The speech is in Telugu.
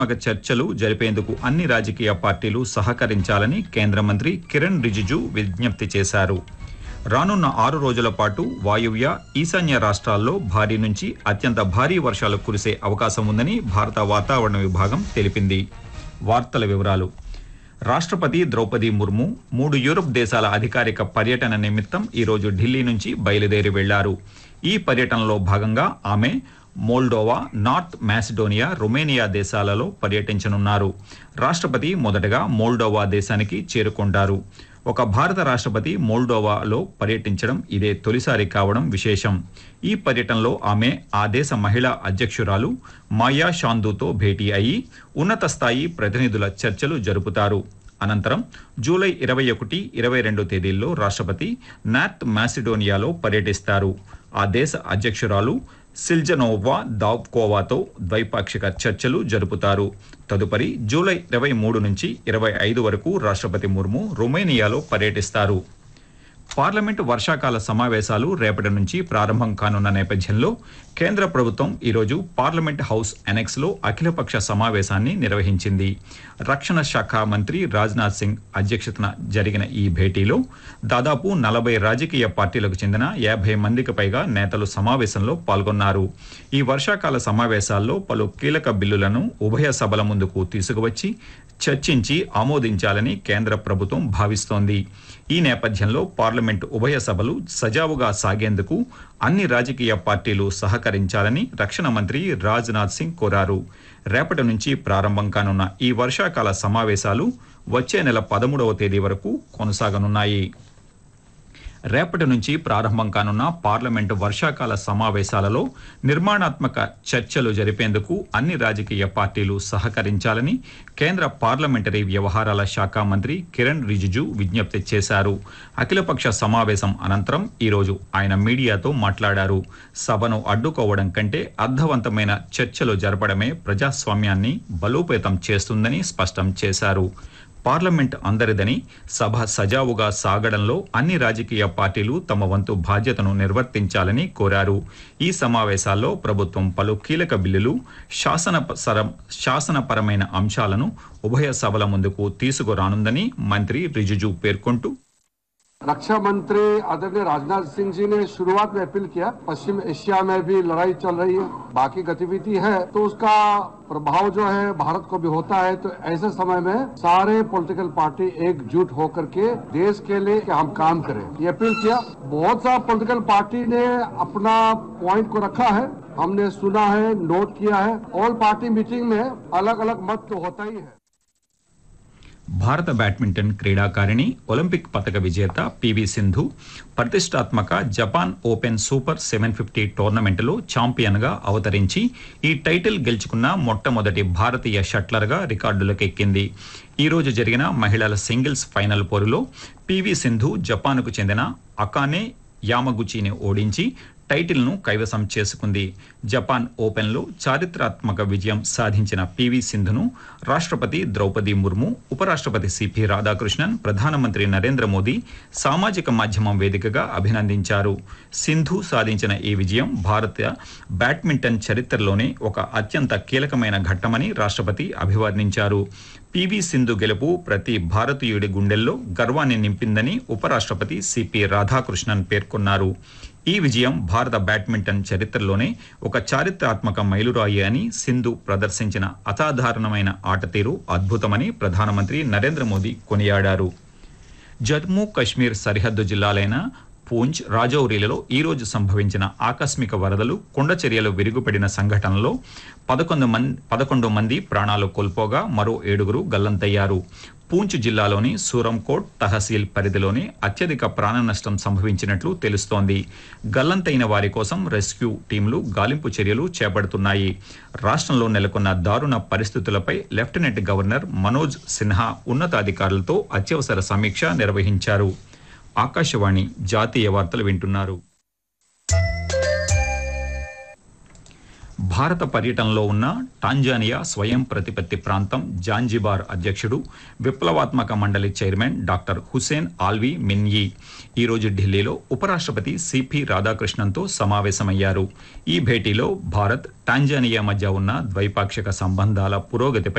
మగ చర్చలు జరిపేందుకు అన్ని రాజకీయ పార్టీలు సహకరించాలని కేంద్ర మంత్రి కిరణ్ రిజిజు విజ్ఞప్తి చేశారు రానున్న ఆరు రోజుల పాటు వాయువ్య ఈశాన్య రాష్ట్రాల్లో భారీ నుంచి అత్యంత భారీ వర్షాలు కురిసే అవకాశం ఉందని భారత వాతావరణ విభాగం తెలిపింది వార్తల వివరాలు రాష్ట్రపతి ద్రౌపది ముర్ము మూడు యూరప్ దేశాల అధికారిక పర్యటన నిమిత్తం ఈరోజు ఢిల్లీ నుంచి బయలుదేరి వెళ్లారు ఈ పర్యటనలో భాగంగా ఆమె మోల్డోవా నార్త్ మాసిడోనియా రొమేనియా దేశాలలో పర్యటించనున్నారు రాష్ట్రపతి మొదటగా మోల్డోవా దేశానికి చేరుకుంటారు ఒక భారత రాష్ట్రపతి మోల్డోవాలో పర్యటించడం ఇదే తొలిసారి కావడం విశేషం ఈ పర్యటనలో ఆమె ఆ దేశ మహిళా అధ్యక్షురాలు మాయా షాందుతో భేటీ అయి ఉన్నత స్థాయి ప్రతినిధుల చర్చలు జరుపుతారు అనంతరం జూలై ఇరవై ఒకటి ఇరవై రెండు తేదీల్లో రాష్ట్రపతి నార్త్ మాసిడోనియాలో పర్యటిస్తారు ఆ దేశ అధ్యక్షురాలు సిల్జనోవా దావ్కోవాతో ద్వైపాక్షిక చర్చలు జరుపుతారు తదుపరి జూలై ఇరవై మూడు నుంచి ఇరవై ఐదు వరకు రాష్ట్రపతి ముర్ము రొమేనియాలో పర్యటిస్తారు పార్లమెంటు వర్షాకాల సమావేశాలు రేపటి నుంచి ప్రారంభం కానున్న నేపథ్యంలో కేంద్ర ప్రభుత్వం ఈరోజు పార్లమెంట్ హౌస్ ఎనెక్స్లో అఖిలపక్ష సమావేశాన్ని నిర్వహించింది రక్షణ శాఖ మంత్రి రాజ్నాథ్ సింగ్ అధ్యక్షతన జరిగిన ఈ భేటీలో దాదాపు నలభై రాజకీయ పార్టీలకు చెందిన యాభై మందికి పైగా నేతలు సమావేశంలో పాల్గొన్నారు ఈ వర్షాకాల సమావేశాల్లో పలు కీలక బిల్లులను ఉభయ సభల ముందుకు తీసుకువచ్చి చర్చించి ఆమోదించాలని కేంద్ర ప్రభుత్వం భావిస్తోంది ఈ నేపథ్యంలో పార్లమెంటు ఉభయ సభలు సజావుగా సాగేందుకు అన్ని రాజకీయ పార్టీలు సహకరించాలని రక్షణ మంత్రి రాజ్నాథ్ సింగ్ కోరారు రేపటి నుంచి ప్రారంభం కానున్న ఈ వర్షాకాల సమావేశాలు వచ్చే నెల పదమూడవ తేదీ వరకు కొనసాగనున్నాయి రేపటి నుంచి ప్రారంభం కానున్న పార్లమెంటు వర్షాకాల సమావేశాలలో నిర్మాణాత్మక చర్చలు జరిపేందుకు అన్ని రాజకీయ పార్టీలు సహకరించాలని కేంద్ర పార్లమెంటరీ వ్యవహారాల శాఖ మంత్రి కిరణ్ రిజిజు విజ్ఞప్తి చేశారు అఖిలపక్ష సమావేశం అనంతరం ఈరోజు ఆయన మీడియాతో మాట్లాడారు సభను అడ్డుకోవడం కంటే అర్థవంతమైన చర్చలు జరపడమే ప్రజాస్వామ్యాన్ని బలోపేతం చేస్తుందని స్పష్టం చేశారు పార్లమెంట్ అందరిదని సభ సజావుగా సాగడంలో అన్ని రాజకీయ పార్టీలు తమ వంతు బాధ్యతను నిర్వర్తించాలని కోరారు ఈ సమావేశాల్లో ప్రభుత్వం పలు కీలక బిల్లులు శాసన సరం- శాసనపరమైన అంశాలను ఉభయ సభల ముందుకు తీసుకురానుందని మంత్రి రిజిజు పేర్కొంటూ रक्षा मंत्री आदरणीय राजनाथ सिंह जी ने शुरुआत में अपील किया पश्चिम एशिया में भी लड़ाई चल रही है बाकी गतिविधि है तो उसका प्रभाव जो है भारत को भी होता है तो ऐसे समय में सारे पॉलिटिकल पार्टी एकजुट होकर के देश के लिए कि हम काम करें ये अपील किया बहुत सा पॉलिटिकल पार्टी ने अपना पॉइंट को रखा है हमने सुना है नोट किया है ऑल पार्टी मीटिंग में अलग अलग मत तो होता ही है భారత బ్యాడ్మింటన్ క్రీడాకారిణి ఒలింపిక్ పతక విజేత పివి సింధు ప్రతిష్టాత్మక Japan open super seven fifty టోర్నమెంటులో ఛాంపియన్గా అవతరించి ఈ టైటిల్ గెలుచుకున్న మొట్టమొదటి భారతీయ షట్లర్గా రికార్డులకెక్కింది ఈ రోజు జరిగిన మహిళల సింగిల్స్ ఫైనల్ పోరులో పివి సింధు జపాన్కు చెందిన అకానే యామగుచిని ఓడించి టైటిల్ను కైవసం చేసుకుంది జపాన్ ఓపెన్లో చారిత్రాత్మక విజయం సాధించిన పివి సింధును రాష్ట్రపతి ద్రౌపది ముర్ము ఉపరాష్ట్రపతి సిపి రాధాకృష్ణన్ ప్రధానమంత్రి నరేంద్ర మోదీ సామాజిక మాధ్యమం వేదికగా అభినందించారు సింధు సాధించిన ఈ విజయం భారత బ్యాడ్మింటన్ చరిత్రలోనే ఒక అత్యంత కీలకమైన ఘట్టమని రాష్ట్రపతి అభివర్ణించారు పివి సింధు గెలుపు ప్రతి భారతీయుడి గుండెల్లో గర్వాన్ని నింపిందని ఉపరాష్ట్రపతి సిపి రాధాకృష్ణన్ పేర్కొన్నారు ఈ విజయం భారత బ్యాడ్మింటన్ చరిత్రలోనే ఒక చారిత్రాత్మక మైలురాయి అని సింధు ప్రదర్శించిన అసాధారణమైన ఆట తీరు అద్భుతమని ప్రధానమంత్రి నరేంద్ర మోదీ కొనియాడారు జమ్మూ కశ్మీర్ సరిహద్దు జిల్లాలైన పూంచ్ రాజౌరీలలో ఈ రోజు సంభవించిన ఆకస్మిక వరదలు కొండ చర్యలు విరుగుపడిన సంఘటనలో పదకొండు మంది పదకొండు మంది ప్రాణాలు కోల్పోగా మరో ఏడుగురు గల్లంతయ్యారు పూంచ్ జిల్లాలోని సూరంకోట్ తహసీల్ పరిధిలోని అత్యధిక ప్రాణ నష్టం సంభవించినట్లు తెలుస్తోంది గల్లంతైన వారి కోసం రెస్క్యూ టీంలు గాలింపు చర్యలు చేపడుతున్నాయి రాష్ట్రంలో నెలకొన్న దారుణ పరిస్థితులపై లెఫ్టినెంట్ గవర్నర్ మనోజ్ సిన్హా ఉన్నతాధికారులతో అత్యవసర సమీక్ష నిర్వహించారు ఆకాశవాణి జాతీయ వార్తలు వింటున్నారు భారత పర్యటనలో ఉన్న టాంజానియా స్వయం ప్రతిపత్తి ప్రాంతం జాంజిబార్ అధ్యక్షుడు విప్లవాత్మక మండలి chairman doctor Hussein Ali Mwinyi ఈరోజు ఢిల్లీలో ఉపరాష్ట్రపతి సిపి రాధాకృష్ణన్తో సమావేశమయ్యారు ఈ భేటీలో భారత్ టాంజానియా మధ్య ఉన్న ద్వైపాక్షిక సంబంధాల పురోగతిపై